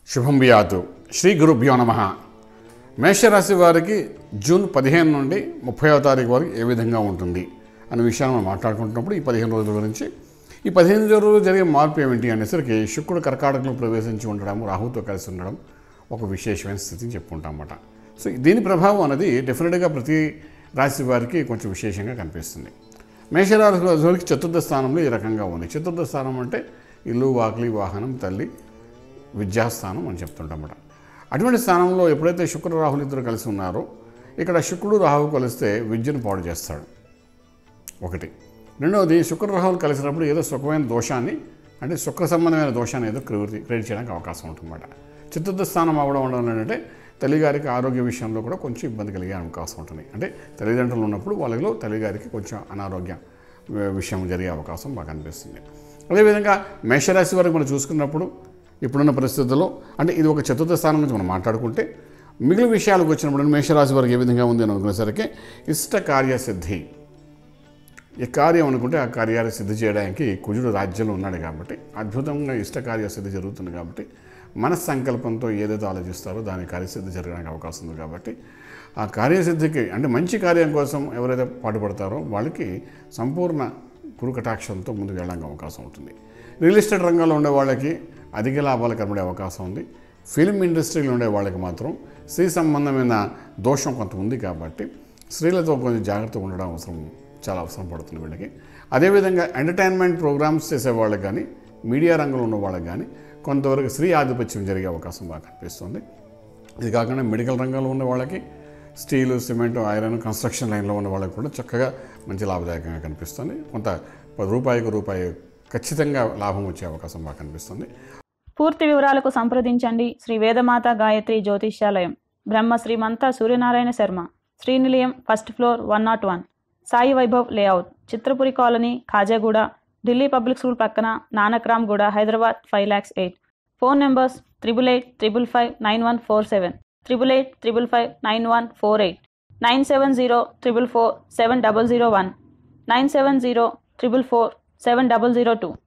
శుభం బియాతు శ్రీ గురుభ్యో నమ మేషరాశి వారికి జూన్ పదిహేను నుండి ముప్పైవ తారీఖు వరకు ఏ విధంగా ఉంటుంది అనే విషయాన్ని మనం మాట్లాడుకుంటున్నప్పుడు ఈ పదిహేను రోజుల గురించి ఈ పదిహేను రోజులు జరిగే మార్పు ఏమిటి అనేసరికి శుక్రుడు కర్కాటకంలో ప్రవేశించి ఉండడం రాహుతో కలిసి ఉండడం ఒక విశేషమైన స్థితిని చెప్పుకుంటాం అన్నమాట సో దీని ప్రభావం అనేది డెఫినెట్గా ప్రతి రాశి వారికి కొంచెం విశేషంగా కనిపిస్తుంది మేషరాశి వారికి చతుర్థ స్థానంలో ఈ రకంగా ఉంది చతుర్థ స్థానం అంటే ఇల్లు వాకిలి వాహనం తల్లి విద్యాస్థానం అని చెప్తుంటామట అటువంటి స్థానంలో ఎప్పుడైతే శుక్ర రాహులు ఇద్దరు కలిసి ఉన్నారో ఇక్కడ శుక్రుడు రాహు కలిస్తే విద్యను పాడు చేస్తాడు ఒకటి రెండవది శుక్ర రాహులు కలిసినప్పుడు ఏదో సుఖమైన దోషాన్ని అంటే శుక్ర సంబంధమైన దోషాన్ని ఏదో క్రియేట్ క్రియేట్ చేయడానికి అవకాశం ఉంటుందన్నమాట చతుర్థ స్థానం అవ్వడం వల్ల ఏంటంటే తల్లిగారికి ఆరోగ్య విషయంలో కూడా కొంచెం ఇబ్బంది కలిగే అవకాశం ఉంటుంది అంటే తల్లిదండ్రులు ఉన్నప్పుడు వాళ్ళలో తల్లిగారికి కొంచెం అనారోగ్యం వి- విషయం జరిగే అవకాశం బాగా అనిపిస్తుంది అదేవిధంగా మేషరాశి వరకు మనం చూసుకున్నప్పుడు ఇప్పుడున్న పరిస్థితుల్లో అంటే ఇది ఒక చతుర్థ స్థానం నుంచి మనం మాట్లాడుకుంటే మిగిలిన విషయాలకు వచ్చినప్పుడు మేషరాశి వరకు ఏ విధంగా ఉంది అని అనుకునేసరికి ఇష్ట కార్యసిద్ధి ఈ కార్యం అనుకుంటే ఆ కార్యాన్ని సిద్ధి చేయడానికి కుజుడు రాజ్యంలో ఉన్నాడు కాబట్టి అద్భుతంగా ఇష్ట కార్యసిద్ధి జరుగుతుంది కాబట్టి మన సంకల్పంతో ఏదైతే ఆలోచిస్తారో దాని కార్యసిద్ధి జరగడానికి అవకాశం ఉంది కాబట్టి ఆ కార్యసిద్ధికి అంటే మంచి కార్యం కోసం ఎవరైతే పాటుపడతారో వాళ్ళకి సంపూర్ణ గురు కటాక్షంతో ముందుకు వెళ్ళడానికి అవకాశం ఉంటుంది రియల్ ఎస్టేట్ రంగంలో ఉండే వాళ్ళకి అధిక లాభాలు కనబడే అవకాశం ఉంది ఫిల్మ్ ఇండస్ట్రీలో ఉండే వాళ్ళకి మాత్రం స్త్రీ సంబంధమైన దోషం కొంత ఉంది కాబట్టి స్త్రీలతో కొంచెం జాగ్రత్తగా ఉండడం అవసరం చాలా అవసరం పడుతుంది వీళ్ళకి అదేవిధంగా ఎంటర్టైన్మెంట్ ప్రోగ్రామ్స్ చేసే వాళ్ళకి కానీ మీడియా రంగంలో ఉన్న వాళ్ళకి కానీ కొంతవరకు స్త్రీ ఆధిపత్యం జరిగే అవకాశం బాగా కనిపిస్తుంది ఇది కాకుండా మెడికల్ రంగంలో ఉన్న వాళ్ళకి స్టీలు సిమెంట్ ఐరన్ కన్స్ట్రక్షన్ లైన్లో ఉన్న వాళ్ళకి కూడా చక్కగా మంచి లాభదాయకంగా కనిపిస్తుంది కొంత పది రూపాయికి రూపాయి ఖచ్చితంగా లాభం వచ్చే అవకాశం బాగా కనిపిస్తుంది పూర్తి వివరాలకు సంప్రదించండి Shri Vedamata Gayatri Jyotishyalayam Brahma Srimantha Suryanarayana Sharma Srinilayam first floor one not one Sai Vaibhav layout Chitrapuri colony Khajaguda Delhi public school పక్కన Nanakramguda Hyderabad five lakhs eight phone numbers triple eight triple five nine one four seven triple eight triple five nine one four eight nine seven zero triple four seven double zero one nine seven zero triple four seven double zero two